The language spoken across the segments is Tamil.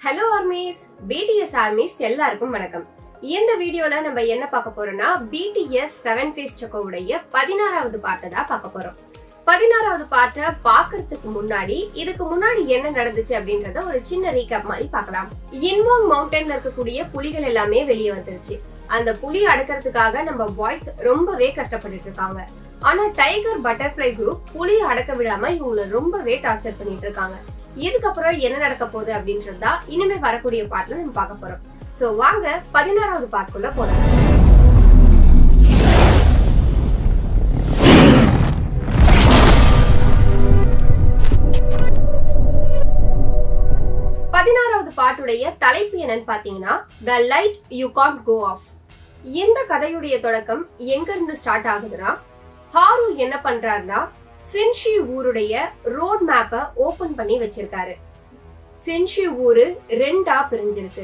ஹலோ ஆர்மிஸ் பிடிஎஸ் ஆர்மிஸ் எல்லாருக்கும் வணக்கம் இந்த வீடியோல நம்ம என்ன பார்க்க போறோம்னா பிடிஎஸ் செவன் ஃபேஸ் உடைய பதினாறாவது பாட்டை தான் பார்க்க போறோம் பதினாறாவது பாட்டை பார்க்கறதுக்கு முன்னாடி இதுக்கு முன்னாடி என்ன நடந்துச்சு அப்படின்றத ஒரு சின்ன ரீகப் மாதிரி பார்க்கலாம் இன்வாங் மவுண்டன்ல இருக்கக்கூடிய புலிகள் எல்லாமே வெளியே வந்துருச்சு அந்த புலி அடக்கிறதுக்காக நம்ம பாய்ஸ் ரொம்பவே கஷ்டப்பட்டுட்டு இருக்காங்க ஆனா டைகர் பட்டர்ஃபிளை குரூப் புலியை அடக்க விடாம இவங்களை ரொம்பவே டார்ச்சர் பண்ணிட்டு இருக்காங்க இதுக்கப்புறம் என்ன நடக்க போகுது அப்படின்றது தான் இனிமே வரக்கூடிய பாட்டுல நம்ம பார்க்க போறோம் சோ வாங்க பதினாறாவது பாட்டுக்குள்ள போறோம் பதினாறாவது பாட்டுடைய தலைப்பு என்னன்னு பாத்தீங்கன்னா the light you can't go off இந்த கதையுடைய தொடக்கம் எங்க இருந்து ஸ்டார்ட் ஆகுதுன்னா ஹாரு என்ன பண்றாருன்னா சின்ஷி ஊருடைய ரோட் மேப்பை ஓபன் பண்ணி வச்சிருக்காரு சின்ஷி ஊரு ரெண்டா பிரிஞ்சிருக்கு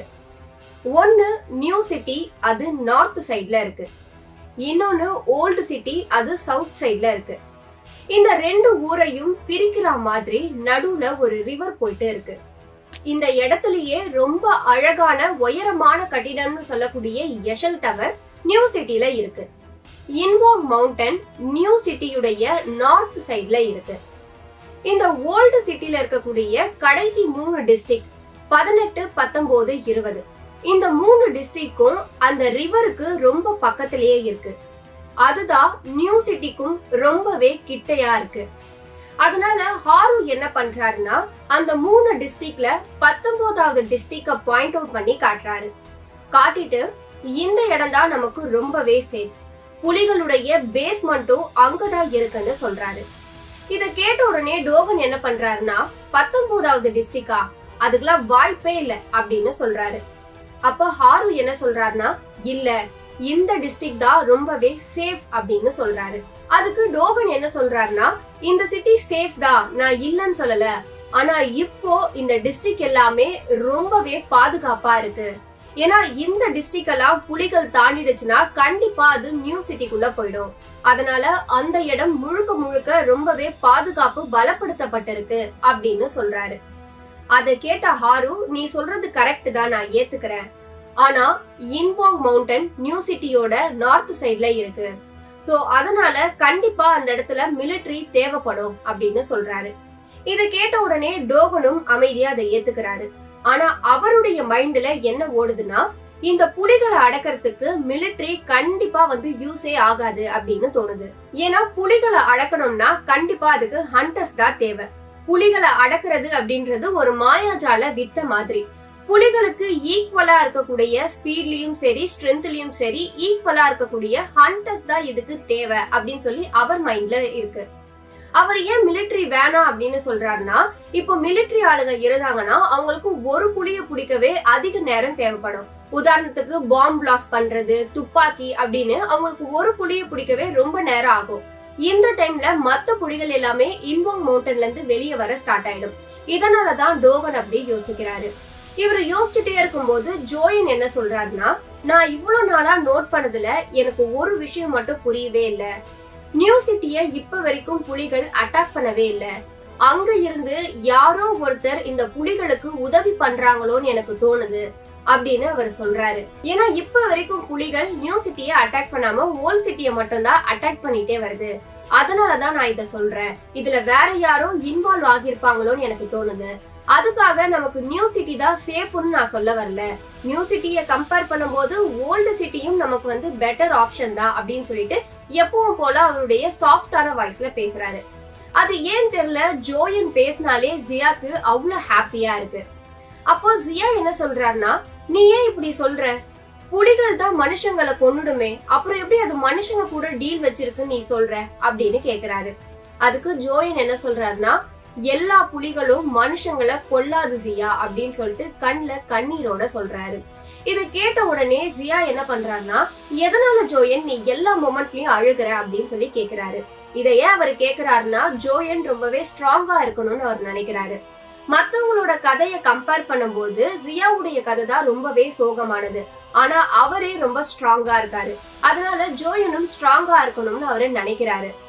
ஒன்னு நியூ சிட்டி அது நார்த் சைட்ல இருக்கு இன்னொன்னு ஓல்டு சிட்டி அது சவுத் சைட்ல இருக்கு இந்த ரெண்டு ஊரையும் பிரிக்கிற மாதிரி நடுவுல ஒரு ரிவர் போயிட்டு இருக்கு இந்த இடத்துலயே ரொம்ப அழகான உயரமான கட்டிடம்னு சொல்லக்கூடிய யஷல் டவர் நியூ சிட்டில இருக்கு இன்வாங் மவுண்டன் நியூ சிட்டியுடைய நார்த் சைட்ல இருக்கு இந்த ஓல்டு சிட்டில இருக்கக்கூடிய கடைசி மூணு டிஸ்ட்ரிக்ட் பதினெட்டு பத்தொன்பது இருபது இந்த மூணு டிஸ்ட்ரிக்டும் அந்த ரிவருக்கு ரொம்ப பக்கத்திலேயே இருக்கு அதுதான் நியூ சிட்டிக்கும் ரொம்பவே கிட்டையா இருக்கு அதனால ஹாரு என்ன பண்றாருன்னா அந்த மூணு டிஸ்ட்ரிக்ட்ல பத்தொன்பதாவது டிஸ்ட்ரிக்ட பாயிண்ட் அவுட் பண்ணி காட்டுறாரு காட்டிட்டு இந்த இடம் தான் நமக்கு ரொம்பவே சேஃப் புலிகளுடைய பேஸ்மெண்ட்டும் அங்கதான் இருக்குன்னு சொல்றாரு இத கேட்ட உடனே டோகன் என்ன பண்றாருன்னா பத்தொன்பதாவது டிஸ்ட்ரிக்டா அதுக்கெல்லாம் வாய்ப்பே இல்ல அப்படின்னு சொல்றாரு அப்ப ஹாரு என்ன சொல்றாருன்னா இல்ல இந்த டிஸ்ட்ரிக்ட் தான் ரொம்பவே சேஃப் அப்படின்னு சொல்றாரு அதுக்கு டோகன் என்ன சொல்றாருன்னா இந்த சிட்டி சேஃப் தான் நான் இல்லைன்னு சொல்லல ஆனா இப்போ இந்த டிஸ்ட்ரிக்ட் எல்லாமே ரொம்பவே பாதுகாப்பா இருக்கு ஏன்னா இந்த டிஸ்ட்ரிக்ட் எல்லாம் புலிகள் தாண்டிடுச்சுன்னா கண்டிப்பா அது நியூ சிட்டிக்குள்ள போயிடும் அதனால அந்த இடம் முழுக்க முழுக்க ரொம்பவே பாதுகாப்பு பலப்படுத்தப்பட்டிருக்கு அப்படின்னு சொல்றாரு அதை கேட்ட ஹாரு நீ சொல்றது கரெக்ட் தான் நான் ஏத்துக்கிறேன் ஆனா இன்வாங் மவுண்டன் நியூ சிட்டியோட நார்த் சைட்ல இருக்கு சோ அதனால கண்டிப்பா அந்த இடத்துல மிலிட்டரி தேவைப்படும் அப்படின்னு சொல்றாரு இதை கேட்ட உடனே டோகனும் அமைதியா அதை ஏத்துக்கிறாரு ஆனா அவருடைய மைண்ட்ல என்ன ஓடுதுன்னா இந்த புலிகளை அடக்கிறதுக்கு மிலிட்டரி கண்டிப்பா வந்து யூஸே ஆகாது அப்படின்னு தோணுது ஏன்னா புலிகளை அடக்கணும்னா கண்டிப்பா அதுக்கு ஹண்டர்ஸ் தான் தேவை புலிகளை அடக்கிறது அப்படின்றது ஒரு மாயாஜால வித்த மாதிரி புலிகளுக்கு ஈக்குவலா இருக்கக்கூடிய ஸ்பீட்லயும் சரி ஸ்ட்ரென்த்லயும் சரி ஈக்குவலா இருக்கக்கூடிய ஹண்டர்ஸ் தான் இதுக்கு தேவை அப்படின்னு சொல்லி அவர் மைண்ட்ல இருக்கு அவர் ஏன் மிலிட்டரி வேணாம் அப்படின்னு சொல்றாருன்னா இப்போ மிலிட்டரி ஆளுங்க இருந்தாங்கன்னா அவங்களுக்கு ஒரு புலிய பிடிக்கவே அதிக நேரம் தேவைப்படும் உதாரணத்துக்கு பாம்பு பிளாஸ்ட் பண்றது துப்பாக்கி அப்படின்னு அவங்களுக்கு ஒரு புலிய பிடிக்கவே ரொம்ப நேரம் ஆகும் இந்த டைம்ல மத்த புலிகள் எல்லாமே இம்போங் மவுண்டன்ல இருந்து வெளியே வர ஸ்டார்ட் ஆயிடும் இதனாலதான் டோகன் அப்படி யோசிக்கிறாரு இவர் யோசிச்சுட்டே இருக்கும்போது ஜோயன் என்ன சொல்றாருன்னா நான் இவ்வளவு நாளா நோட் பண்ணதுல எனக்கு ஒரு விஷயம் மட்டும் புரியவே இல்ல நியூ சிட்டிய இப்ப வரைக்கும் புலிகள் அட்டாக் பண்ணவே இல்ல அங்க இருந்து யாரோ ஒருத்தர் இந்த புலிகளுக்கு உதவி பண்றாங்களோன்னு எனக்கு தோணுது அப்படின்னு அவர் சொல்றாரு ஏன்னா இப்ப வரைக்கும் புலிகள் நியூ சிட்டிய அட்டாக் பண்ணாம ஓல்ட் சிட்டிய மட்டும்தான் அட்டாக் பண்ணிட்டே வருது அதனாலதான் நான் இத சொல்றேன் இதுல வேற யாரோ இன்வால்வ் ஆகியிருப்பாங்களோன்னு எனக்கு தோணுது அதுக்காக நமக்கு நியூ சிட்டி தான் சேஃப்னு நான் சொல்ல வரல நியூ சிட்டியை கம்பேர் பண்ணும்போது ஓல்டு சிட்டியும் நமக்கு வந்து பெட்டர் ஆப்ஷன் தான் அப்படின்னு சொல்லிட்டு எப்பவும் போல அவருடைய சாஃப்டான வாய்ஸ்ல பேசுறாரு அது ஏன் தெரியல ஜோயன் பேசினாலே ஜியாக்கு அவ்வளவு ஹாப்பியா இருக்கு அப்போ ஜியா என்ன சொல்றாருன்னா நீ ஏன் இப்படி சொல்ற புலிகள் தான் மனுஷங்களை கொன்னுடுமே அப்புறம் எப்படி அது மனுஷங்க கூட டீல் வச்சிருக்குன்னு நீ சொல்ற அப்படின்னு கேக்குறாரு அதுக்கு ஜோயன் என்ன சொல்றாருன்னா எல்லா புலிகளும் மனுஷங்களை கொல்லாது ஜியா அப்படின்னு சொல்லிட்டு கண்ணுல கண்ணீரோட சொல்றாரு இத கேட்ட உடனே ஜியா என்ன பண்றாருன்னா எதனால ஜோயன் நீ எல்லா மொமெண்ட்லயும் அழுகுற அப்படின்னு சொல்லி கேக்குறாரு இத ஏன் அவர் கேக்குறாருன்னா ஜோயன் ரொம்பவே ஸ்ட்ராங்கா இருக்கணும்னு அவர் நினைக்கிறாரு மத்தவங்களோட கதைய கம்பேர் பண்ணும்போது ஜியாவுடைய கதை தான் ரொம்பவே சோகமானது ஆனா அவரே ரொம்ப ஸ்ட்ராங்கா இருக்காரு அதனால ஜோயனும் ஸ்ட்ராங்கா இருக்கணும்னு அவரு நினைக்கிறாரு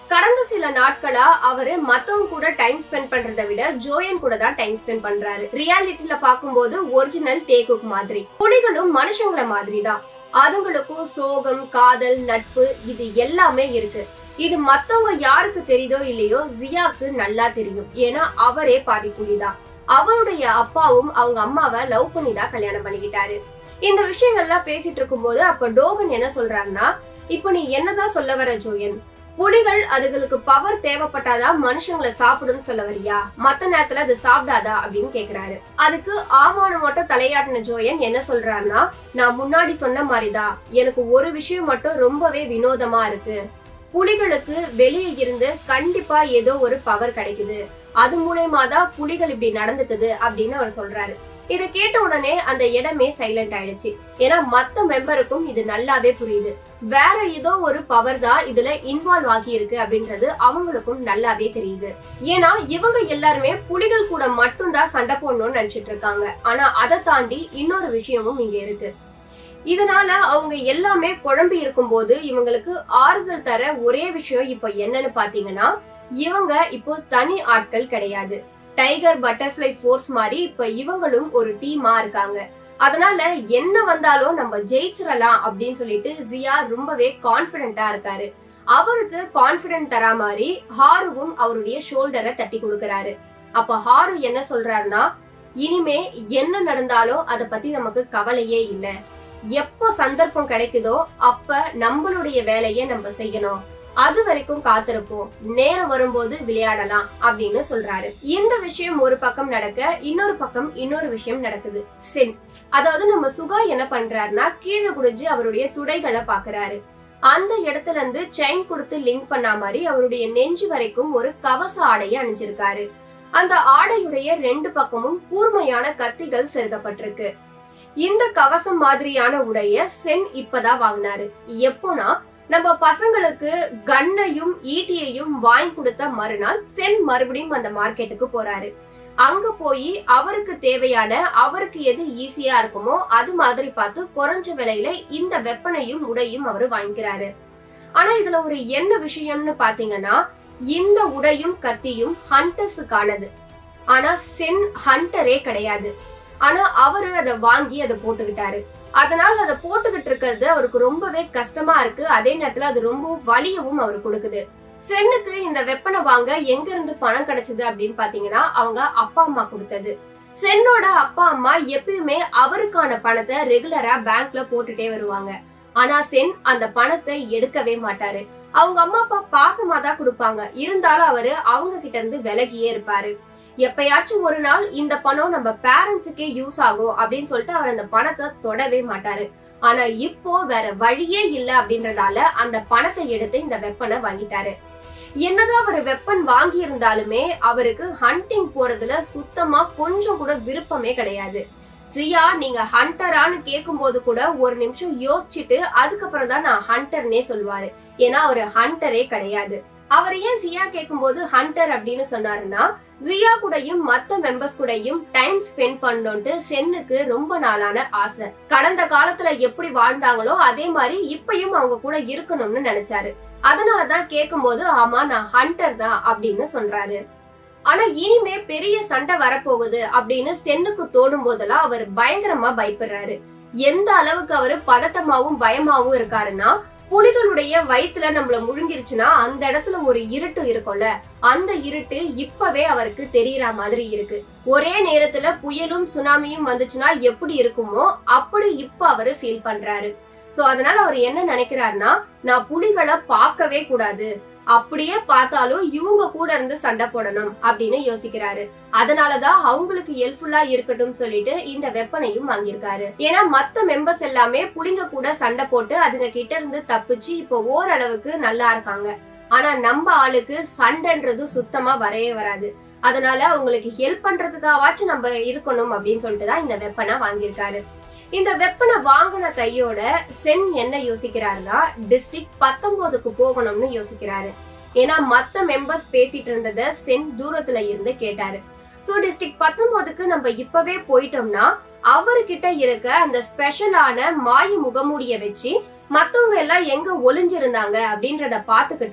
கடந்த சில நாட்களா அவரு மத்தவங்க கூட டைம் ஸ்பெண்ட் பண்றதை விட ஜோயன் கூட தான் டைம் ஸ்பெண்ட் பண்றாரு ரியாலிட்டில பாக்கும்போது ஒரிஜினல் டேகுக் மாதிரி புலிகளும் மனுஷங்கள மாதிரி தான் அதுங்களுக்கும் சோகம் காதல் நட்பு இது எல்லாமே இருக்கு இது மத்தவங்க யாருக்கு தெரியுதோ இல்லையோ ஜியாக்கு நல்லா தெரியும் ஏன்னா அவரே பாதி புலிதான் அவருடைய அப்பாவும் அவங்க அம்மாவை லவ் பண்ணி தான் கல்யாணம் பண்ணிக்கிட்டாரு இந்த விஷயங்கள்லாம் பேசிட்டு இருக்கும்போது அப்ப டோகன் என்ன சொல்றாருன்னா இப்ப நீ என்னதான் சொல்ல வர ஜோயன் புலிகள் அதுகளுக்கு பவர் தேவைப்பட்டாதான் மனுஷங்களை சாப்பிடும்னு சொல்ல வரியா மத்த நேரத்துல அது சாப்பிடாதா அப்படின்னு கேக்குறாரு அதுக்கு ஆமானு மட்டும் தலையாட்டின ஜோயன் என்ன சொல்றாருன்னா நான் முன்னாடி சொன்ன மாதிரிதான் எனக்கு ஒரு விஷயம் மட்டும் ரொம்பவே வினோதமா இருக்கு புலிகளுக்கு வெளியே இருந்து கண்டிப்பா ஏதோ ஒரு பவர் கிடைக்குது அது மூலயமா தான் புலிகள் இப்படி நடந்துக்குது அப்படின்னு அவர் சொல்றாரு இதை கேட்ட உடனே அந்த இடமே சைலண்ட் ஆயிடுச்சு ஏன்னா மத்த மெம்பருக்கும் இது நல்லாவே புரியுது வேற ஏதோ ஒரு பவர் தான் இதுல இன்வால்வ் ஆகி இருக்கு அப்படின்றது அவங்களுக்கும் நல்லாவே தெரியுது ஏன்னா இவங்க எல்லாருமே புலிகள் கூட மட்டும்தான் சண்டை போடணும்னு நினைச்சிட்டு இருக்காங்க ஆனா அதை தாண்டி இன்னொரு விஷயமும் இங்க இருக்கு இதனால அவங்க எல்லாமே குழம்பி இருக்கும்போது இவங்களுக்கு ஆறுதல் தர ஒரே விஷயம் இப்போ என்னன்னு பாத்தீங்கன்னா இவங்க இப்போ தனி ஆட்கள் கிடையாது டைகர் பட்டர்ஃபிளை ஃபோர்ஸ் மாதிரி இப்ப இவங்களும் ஒரு டீமா இருக்காங்க அதனால என்ன வந்தாலும் நம்ம ஜெயிச்சிடலாம் அப்படின்னு சொல்லிட்டு ஜியா ரொம்பவே கான்பிடென்டா இருக்காரு அவருக்கு கான்பிடென்ட் தரா மாதிரி ஹாருவும் அவருடைய ஷோல்டரை தட்டி கொடுக்கறாரு அப்ப ஹாரு என்ன சொல்றாருன்னா இனிமே என்ன நடந்தாலும் அத பத்தி நமக்கு கவலையே இல்ல எப்போ சந்தர்ப்பம் கிடைக்குதோ அப்ப நம்மளுடைய வேலையை நம்ம செய்யணும் அது வரைக்கும் காத்திருப்போம் நேரம் வரும்போது விளையாடலாம் அப்படின்னு சொல்றாரு இந்த விஷயம் ஒரு பக்கம் நடக்க இன்னொரு பக்கம் இன்னொரு விஷயம் நடக்குது சென் அதாவது நம்ம சுகா என்ன பண்றாருன்னா கீழே குடிஞ்சு அவருடைய துடைகளை பாக்குறாரு அந்த இடத்துல இருந்து செயின் கொடுத்து லிங்க் பண்ண மாதிரி அவருடைய நெஞ்சு வரைக்கும் ஒரு கவச ஆடையை அணிஞ்சிருக்காரு அந்த ஆடையுடைய ரெண்டு பக்கமும் கூர்மையான கத்திகள் செருகப்பட்டிருக்கு இந்த கவசம் மாதிரியான உடைய சென் இப்பதான் வாங்கினாரு எப்போனா நம்ம பசங்களுக்கு கன்னையும் ஈட்டியையும் வாங்கி கொடுத்த மறுநாள் சென் மறுபடியும் அந்த மார்க்கெட்டுக்கு போறாரு அங்க போய் அவருக்கு தேவையான அவருக்கு எது ஈஸியா இருக்குமோ அது மாதிரி பார்த்து குறைஞ்ச விலையில இந்த வெப்பனையும் உடையும் அவரு வாங்கிக்கிறாரு ஆனா இதுல ஒரு என்ன விஷயம்னு பாத்தீங்கன்னா இந்த உடையும் கத்தியும் ஹண்டர்ஸுக்கானது ஆனா சென் ஹண்டரே கிடையாது ஆனா அவரு அதை வாங்கி அதை போட்டுக்கிட்டாரு அதனால அதை போட்டுக்கிட்டு இருக்கிறது அவருக்கு ரொம்பவே கஷ்டமா இருக்கு அதே நேரத்துல அது ரொம்ப வலியவும் அவர் கொடுக்குது சென்னுக்கு இந்த வெப்பனை வாங்க எங்க இருந்து பணம் கிடைச்சது அப்படின்னு பாத்தீங்கன்னா அவங்க அப்பா அம்மா கொடுத்தது சென்னோட அப்பா அம்மா எப்பயுமே அவருக்கான பணத்தை ரெகுலரா பேங்க்ல போட்டுட்டே வருவாங்க ஆனா சென் அந்த பணத்தை எடுக்கவே மாட்டாரு அவங்க அம்மா அப்பா பாசமா தான் கொடுப்பாங்க இருந்தாலும் அவரு அவங்க கிட்ட இருந்து விலகியே இருப்பாரு எப்பயாச்சும் ஒரு நாள் இந்த பணம் நம்ம பேரண்ட்ஸுக்கே யூஸ் ஆகும் அப்படின்னு சொல்லிட்டு அவர் அந்த பணத்தை தொடவே மாட்டாரு ஆனா இப்போ வேற வழியே இல்ல அப்படின்றதால அந்த பணத்தை எடுத்து இந்த வெப்பனை வாங்கிட்டாரு என்னதான் அவர் வெப்பன் வாங்கி இருந்தாலுமே அவருக்கு ஹண்டிங் போறதுல சுத்தமா கொஞ்சம் கூட விருப்பமே கிடையாது சியா நீங்க ஹண்டரான்னு கேட்கும் போது கூட ஒரு நிமிஷம் யோசிச்சுட்டு அதுக்கப்புறம் தான் நான் ஹண்டர்னே சொல்லுவாரு ஏன்னா அவர் ஹண்டரே கிடையாது அவர் ஏன் சியா கேட்கும்போது ஹண்டர் அப்படின்னு சொன்னாருன்னா ஜியா கூடயும் மத்த மெம்பர்ஸ் கூடயும் டைம் ஸ்பெண்ட் பண்ணணும்ட்டு சென்னுக்கு ரொம்ப நாளான ஆசை கடந்த காலத்துல எப்படி வாழ்ந்தாங்களோ அதே மாதிரி இப்பயும் அவங்க கூட இருக்கணும்னு நினைச்சாரு அதனாலதான் கேட்கும்போது ஆமா நான் ஹண்டர் தான் அப்படின்னு சொல்றாரு ஆனா இனிமே பெரிய சண்டை வரப்போகுது அப்படின்னு சென்னுக்கு தோணும் போதெல்லாம் அவர் பயங்கரமா பயப்படுறாரு எந்த அளவுக்கு அவரு பதட்டமாவும் பயமாவும் இருக்காருன்னா புலிகளுடைய வயித்துல நம்மள முழுங்கிருச்சுன்னா அந்த இடத்துல ஒரு இருட்டு இருக்கும்ல அந்த இருட்டு இப்பவே அவருக்கு தெரியற மாதிரி இருக்கு ஒரே நேரத்துல புயலும் சுனாமியும் வந்துச்சுன்னா எப்படி இருக்குமோ அப்படி இப்ப அவரு ஃபீல் பண்றாரு சோ அதனால அவர் என்ன நினைக்கிறாருன்னா நான் புலிகளை பார்க்கவே கூடாது அப்படியே பார்த்தாலும் இவங்க கூட இருந்து சண்டை போடணும் அப்படின்னு யோசிக்கிறாரு அதனாலதான் அவங்களுக்கு ஹெல்ப்ஃபுல்லா இருக்கட்டும் சொல்லிட்டு இந்த வெப்பனையும் வாங்கியிருக்காரு ஏன்னா மத்த மெம்பர்ஸ் எல்லாமே புலிங்க கூட சண்டை போட்டு அதுங்க கிட்ட இருந்து தப்பிச்சு இப்போ ஓரளவுக்கு நல்லா இருக்காங்க ஆனா நம்ம ஆளுக்கு சண்டைன்றது சுத்தமா வரவே வராது அதனால அவங்களுக்கு ஹெல்ப் பண்றதுக்காவாச்சும் நம்ம இருக்கணும் அப்படின்னு சொல்லிட்டு தான் இந்த வெப்பனை வாங்கியிருக்காரு இந்த வெப்பனை வாங்கின கையோட சென் என்ன யோசிக்கிறாருன்னா டிஸ்ட்ரிக்ட் பத்தொன்பதுக்கு போகணும்னு யோசிக்கிறாரு ஏன்னா மத்த மெம்பர்ஸ் பேசிட்டு இருந்தத சென் தூரத்துல இருந்து கேட்டாரு சோ டிஸ்ட்ரிக்ட் பத்தொன்பதுக்கு நம்ம இப்பவே போயிட்டோம்னா அவர்கிட்ட இருக்க அந்த ஸ்பெஷலான மாய முகமூடிய வச்சு மத்தவங்க எல்லாம் எங்க ஒளிஞ்சிருந்தாங்க அப்படின்றத பாத்துக்கிட்டா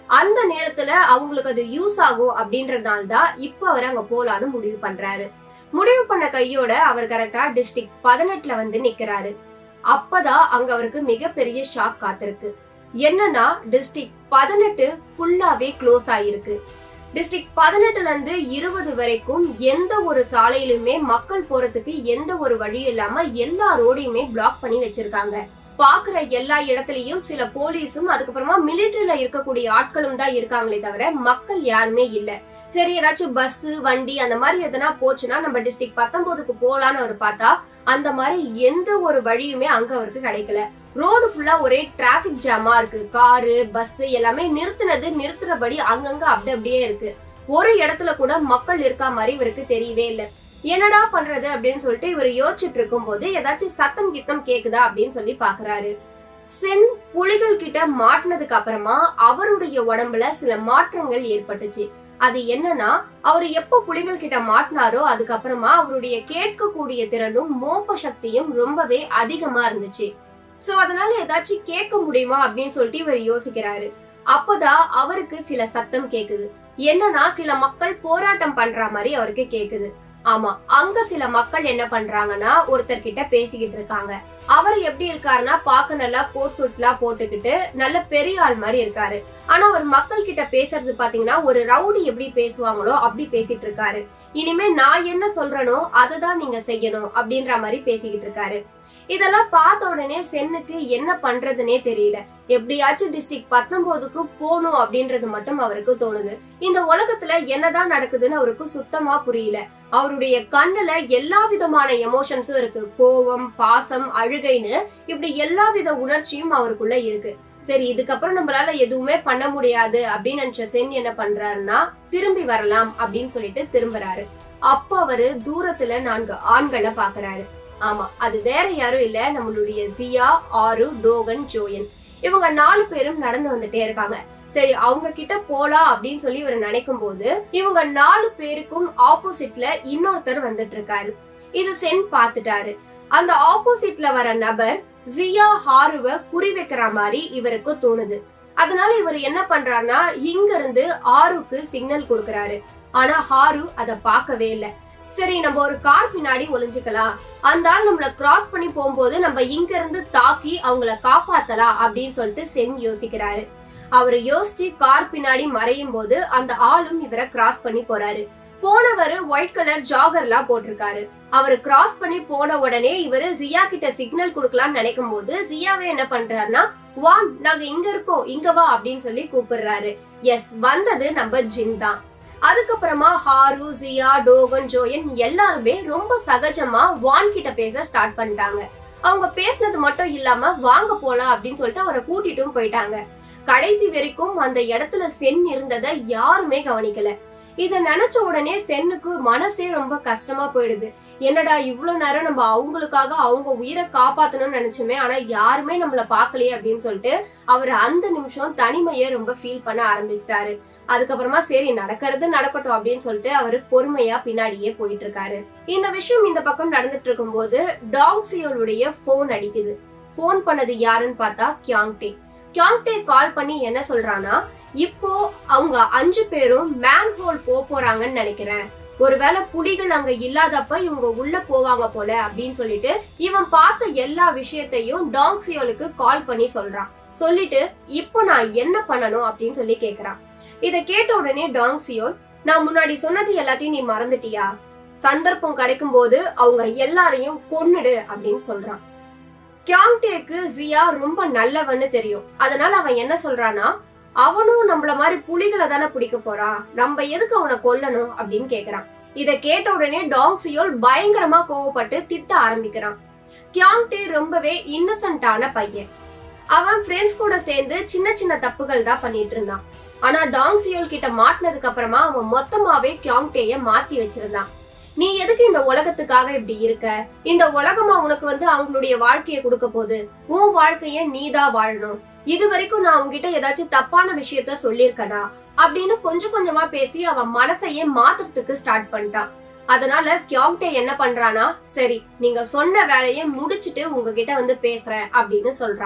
அந்த நேரத்துல அவங்களுக்கு அது யூஸ் ஆகும் அப்படின்றதுனால தான் இப்ப அவர் அங்க போலான்னு முடிவு பண்றாரு முடிவு பண்ண கையோட அவர் கரெக்டா டிஸ்ட்ரிக்ட் பதினெட்டுல வந்து நிக்கிறாரு அப்பதான் அங்க அவருக்கு மிகப்பெரிய ஷாக் காத்திருக்கு என்னன்னா டிஸ்ட்ரிக்ட் பதினெட்டு ஃபுல்லாவே க்ளோஸ் ஆயிருக்கு டிஸ்ட்ரிக்ட் பதினெட்டுல இருந்து இருபது வரைக்கும் எந்த ஒரு சாலையிலுமே மக்கள் போறதுக்கு எந்த ஒரு வழியும் இல்லாம எல்லா ரோடையுமே பிளாக் பண்ணி வச்சிருக்காங்க பாக்குற எல்லா இடத்துலயும் சில போலீஸும் அதுக்கப்புறமா மிலிட்டரியில இருக்கக்கூடிய ஆட்களும் தான் இருக்காங்களே தவிர மக்கள் யாருமே இல்ல சரி ஏதாச்சும் பஸ் வண்டி அந்த மாதிரி எதனா போச்சுன்னா நம்ம டிஸ்ட்ரிக்ட் பத்தொன்பதுக்கு போலான்னு அவர் பார்த்தா அந்த மாதிரி எந்த ஒரு வழியுமே அங்க அவருக்கு கிடைக்கல ரோடு ஃபுல்லா ஒரே டிராபிக் ஜாமா இருக்கு காரு பஸ் எல்லாமே நிறுத்தினது நிறுத்துறபடி அங்கங்க அப்படி அப்படியே இருக்கு ஒரு இடத்துல கூட மக்கள் இருக்கா மாதிரி இவருக்கு தெரியவே இல்ல என்னடா பண்றது அப்படின்னு சொல்லிட்டு இவர் யோசிச்சுட்டு இருக்கும் போது ஏதாச்சும் சத்தம் கித்தம் கேக்குதா அப்படின்னு சொல்லி பாக்குறாரு சென் புலிகள் கிட்ட மாட்டினதுக்கு அப்புறமா அவருடைய உடம்புல சில மாற்றங்கள் ஏற்பட்டுச்சு அது என்னன்னா அவர் எப்ப புலிகள் கிட்ட மாட்டினாரோ அதுக்கப்புறமா அவருடைய கேட்கக்கூடிய திறனும் மோப்ப சக்தியும் ரொம்பவே அதிகமா இருந்துச்சு சோ அதனால ஏதாச்சும் கேட்க முடியுமா அப்படின்னு சொல்லிட்டு இவர் யோசிக்கிறாரு அப்பதான் அவருக்கு சில சத்தம் கேக்குது என்னன்னா சில மக்கள் போராட்டம் பண்ற மாதிரி அவருக்கு கேக்குது ஆமா அங்க சில மக்கள் என்ன பண்றாங்கன்னா ஒருத்தர் கிட்ட பேசிக்கிட்டு இருக்காங்க அவர் எப்படி இருக்காருன்னா பார்க்க நல்லா கோட் சூட்லாம் போட்டுக்கிட்டு நல்ல பெரிய ஆள் மாதிரி இருக்காரு ஆனா அவர் மக்கள் கிட்ட பேசுறது பாத்தீங்கன்னா ஒரு ரவுடி எப்படி பேசுவாங்களோ அப்படி பேசிட்டு இருக்காரு இனிமே நான் என்ன சொல்றேனோ அதை தான் நீங்க செய்யணும் அப்படின்ற மாதிரி பேசிக்கிட்டு இருக்காரு இதெல்லாம் பார்த்த உடனே சென்னுக்கு என்ன பண்றதுனே தெரியல எப்படியாச்சும் டிஸ்ட்ரிக்ட் பத்தொன்பதுக்கு போகணும் அப்படின்றது மட்டும் அவருக்கு தோணுது இந்த உலகத்துல என்னதான் நடக்குதுன்னு அவருக்கு சுத்தமா புரியல அவருடைய கண்ணுல எல்லா விதமான எமோஷன்ஸும் இருக்கு கோவம் பாசம் அழுகைன்னு இப்படி எல்லா வித உணர்ச்சியும் அவருக்குள்ள இருக்கு சரி இதுக்கப்புறம் நம்மளால எதுவுமே பண்ண முடியாது அப்படின்னு நினைச்ச சென் என்ன பண்றாருன்னா திரும்பி வரலாம் அப்படின்னு சொல்லிட்டு திரும்புறாரு அப்ப அவரு தூரத்துல நான்கு ஆண்களை பாக்குறாரு ஆமா அது வேற யாரும் இல்ல நம்மளுடைய ஜியா ஆரு டோகன் ஜோயன் இவங்க நாலு பேரும் நடந்து வந்துட்டே இருக்காங்க சரி அவங்க கிட்ட போலாம் அப்படின்னு சொல்லி இவர் நினைக்கும் போது இவங்க நாலு பேருக்கும் ஆப்போசிட்ல இன்னொருத்தர் வந்துட்டு இருக்காரு இது சென் பாத்துட்டாரு அந்த ஆப்போசிட்ல வர நபர் ஜியா ஹாருவ குறி வைக்கிற மாதிரி இவருக்கு தோணுது அதனால இவர் என்ன பண்றாருன்னா இங்க இருந்து ஆருக்கு சிக்னல் கொடுக்கறாரு ஆனா ஹாரு அத பார்க்கவே இல்ல சரி நம்ம ஒரு கார் பின்னாடி ஒளிஞ்சுக்கலாம் அந்த ஆள் நம்மள கிராஸ் பண்ணி போகும்போது நம்ம இங்க இருந்து தாக்கி அவங்கள காப்பாத்தலாம் அப்படின்னு சொல்லிட்டு சென் யோசிக்கிறாரு அவர் யோசிச்சு கார் பின்னாடி மறையும் போது அந்த ஆளும் இவரை கிராஸ் பண்ணி போறாரு போனவர் ஒயிட் கலர் ஜாகர்லாம் போட்டிருக்காரு அவர் கிராஸ் பண்ணி போன உடனே இவரு ஜியா கிட்ட சிக்னல் கொடுக்கலாம்னு நினைக்கும் போது ஜியாவே என்ன பண்றாருன்னா வான் நாங்க இங்க இருக்கோம் இங்க வா அப்படின்னு சொல்லி கூப்பிடுறாரு எஸ் வந்தது நம்ம ஜின் தான் அதுக்கப்புறமா ஹாரு ஜியா டோகன் ஜோயன் எல்லாருமே ரொம்ப சகஜமா வான் கிட்ட பேச ஸ்டார்ட் பண்ணிட்டாங்க அவங்க பேசினது மட்டும் இல்லாம வாங்க போலாம் அப்படின்னு சொல்லிட்டு அவரை கூட்டிட்டும் போயிட்டாங்க கடைசி வரைக்கும் அந்த இடத்துல சென் இருந்ததை யாருமே கவனிக்கல இத நினைச்ச உடனே சென்னுக்கு மனசே ரொம்ப கஷ்டமா போயிடுது என்னடா இவ்வளவு நேரம் நம்ம அவங்களுக்காக அவங்க உயிரை காப்பாத்தணும்னு நினைச்சோமே ஆனா யாருமே நம்மள பாக்கலையே அப்படின்னு சொல்லிட்டு அவர் அந்த நிமிஷம் தனிமையை ரொம்ப ஃபீல் பண்ண ஆரம்பிச்சிட்டாரு அதுக்கப்புறமா சரி நடக்கிறது நடக்கட்டும் அப்படின்னு சொல்லிட்டு அவரு பொறுமையா பின்னாடியே போயிட்டு இருக்காரு இந்த விஷயம் இந்த பக்கம் நடந்துட்டு இருக்கும்போது டாங்ஸியோளுடைய போன் அடிக்குது போன் பண்ணது யாருன்னு பார்த்தா கியாங்டே கியாங்டே கால் பண்ணி என்ன சொல்றானா இப்போ அவங்க அஞ்சு பேரும் மேன் ஹோல் போக போறாங்கன்னு நினைக்கிறேன் ஒருவேளை புலிகள் அங்க இல்லாதப்ப இவங்க உள்ள போவாங்க போல அப்படின்னு சொல்லிட்டு இவன் பார்த்த எல்லா விஷயத்தையும் டாங்ஸியோலுக்கு கால் பண்ணி சொல்றான் சொல்லிட்டு இப்போ நான் என்ன பண்ணணும் அப்படின்னு சொல்லி கேக்குறான் இத கேட்ட உடனே டாங்ஸியோல் நான் முன்னாடி சொன்னது எல்லாத்தையும் நீ மறந்துட்டியா சந்தர்ப்பம் கிடைக்கும் போது அவங்க எல்லாரையும் கொன்னுடு அப்படின்னு சொல்றான் கியாங்டேக்கு ஜியா ரொம்ப நல்லவன்னு தெரியும் அதனால அவன் என்ன சொல்றானா அவனும் நம்மள மாதிரி புலிகளை தானே பிடிக்க போறான் நம்ம எதுக்கு அவனை கொல்லணும் அப்படின்னு கேக்குறான் இத கேட்ட உடனே டாங்ஸியோல் பயங்கரமா கோவப்பட்டு திட்ட ஆரம்பிக்கிறான் கியாங்டே ரொம்பவே இன்னசென்ட்டான பையன் அவன் ஃப்ரெண்ட்ஸ் கூட சேர்ந்து சின்ன சின்ன தப்புகள் தான் பண்ணிட்டு இருந்தான் ஆனா டாங்ஸியோல் கிட்ட மாட்டினதுக்கு அப்புறமா அவன் மொத்தமாவே கியாங்டேய மாத்தி வச்சிருந்தான் நீ எதுக்கு இந்த உலகத்துக்காக இப்படி இருக்க இந்த உலகமா உனக்கு வந்து அவங்களுடைய வாழ்க்கைய கொடுக்க போகுது உன் வாழ்க்கைய நீதான் வாழணும் இது வரைக்கும் நான் உன்கிட்ட ஏதாச்சும் தப்பான விஷயத்த சொல்லியிருக்கனா அப்படின்னு கொஞ்சம் கொஞ்சமா பேசி அவன் மனசையே மாத்துறதுக்கு ஸ்டார்ட் பண்ணிட்டான் அதனால கியாங்டே என்ன பண்றானா சரி நீங்க சொன்ன வேலையை முடிச்சிட்டு உங்ககிட்ட வந்து பேசுறேன் அப்படின்னு சொல்றான்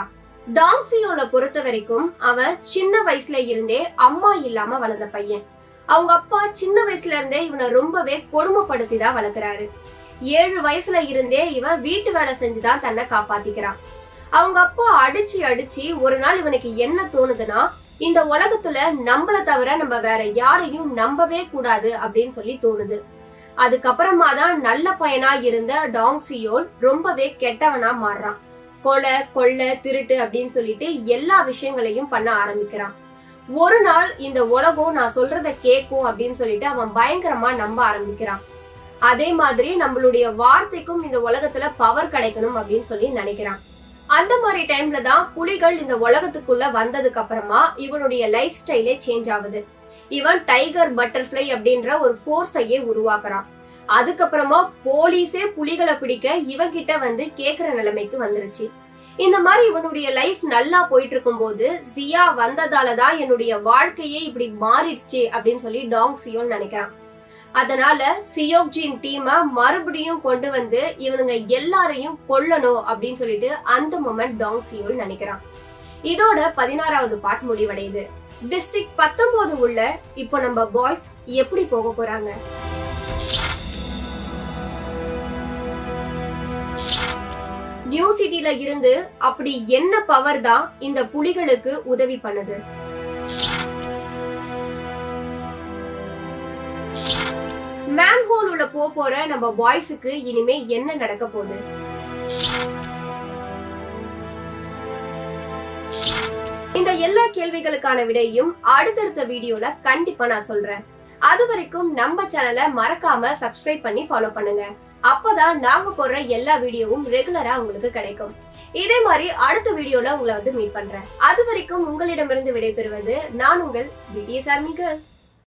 டாங்ஸியோல பொறுத்த வரைக்கும் அவன் சின்ன வயசுல இருந்தே அம்மா இல்லாம வளர்ந்த பையன் அவங்க அப்பா சின்ன வயசுல இருந்தே இவனை ரொம்பவே கொடுமைப்படுத்தி தான் வளர்க்குறாரு ஏழு வயசுல இருந்தே இவன் வீட்டு வேலை செஞ்சுதான் தன்னை காப்பாத்திக்கிறான் அவங்க அப்பா அடிச்சு அடிச்சு ஒரு நாள் இவனுக்கு என்ன தோணுதுன்னா இந்த உலகத்துல நம்மள தவிர நம்ம வேற யாரையும் நம்பவே கூடாது அப்படின்னு சொல்லி தோணுது அதுக்கப்புறமா தான் நல்ல பையனா இருந்த டாங்ஸியோல் ரொம்பவே கெட்டவனா மாறுறான் கொலை கொள்ளை திருட்டு அப்படின்னு சொல்லிட்டு எல்லா விஷயங்களையும் பண்ண ஆரம்பிக்கிறான் ஒரு நாள் இந்த உலகம் நான் சொல்றத கேட்கும் அப்படின்னு சொல்லிட்டு அவன் பயங்கரமா நம்ப ஆரம்பிக்கிறான் அதே மாதிரி நம்மளுடைய வார்த்தைக்கும் இந்த உலகத்துல பவர் கிடைக்கணும் அப்படின்னு சொல்லி நினைக்கிறான் அந்த மாதிரி டைம்ல தான் புலிகள் இந்த உலகத்துக்குள்ள வந்ததுக்கு அப்புறமா இவனுடைய லைஃப் ஸ்டைலே சேஞ்ச் ஆகுது இவன் டைகர் பட்டர்ஃப்ளை அப்படின்ற ஒரு ஃபோர்ஸையே உருவாக்குறான் அதுக்கப்புறமா போலீஸே புலிகளை பிடிக்க இவன்கிட்ட வந்து கேக்குற நிலைமைக்கு வந்துருச்சு இந்த மாதிரி இவனுடைய லைஃப் நல்லா போயிட்டு இருக்கும்போது சியா வந்ததால தான் என்னுடைய வாழ்க்கையே இப்படி மாறிடுச்சு அப்படின்னு சொல்லி டாங் சியோன் நினைக்கிறான் அதனால சியோக்ஜின் டீமை மறுபடியும் கொண்டு வந்து இவனுங்க எல்லாரையும் கொல்லணும் அப்படின்னு சொல்லிட்டு அந்த மொமெண்ட் டாங் சியோல் நினைக்கிறான் இதோட பதினாறாவது பார்ட் முடிவடையுது டிஸ்ட்ரிக்ட் பத்தொன்பது உள்ள இப்போ நம்ம பாய்ஸ் எப்படி போக போறாங்க நியூ சிட்டில இருந்து அப்படி என்ன பவர் தான் இந்த புலிகளுக்கு உதவி பண்ணுது மேன்ஹோல் உள்ள போ போற நம்ம பாய்ஸுக்கு இனிமே என்ன நடக்க போகுது இந்த எல்லா கேள்விகளுக்கான விடையும் அடுத்தடுத்த வீடியோல கண்டிப்பா நான் சொல்றேன் அது வரைக்கும் நம்ம சேனலை மறக்காம சப்ஸ்கிரைப் பண்ணி ஃபாலோ பண்ணுங்க அப்பதான் நாங்க போடுற எல்லா வீடியோவும் ரெகுலரா உங்களுக்கு கிடைக்கும் இதே மாதிரி அடுத்த வீடியோல உங்களை வந்து மீட் பண்றேன் அது வரைக்கும் உங்களிடமிருந்து விடைபெறுவது நான் உங்கள் பிடிஎஸ் ஆர்மி கேர்ள்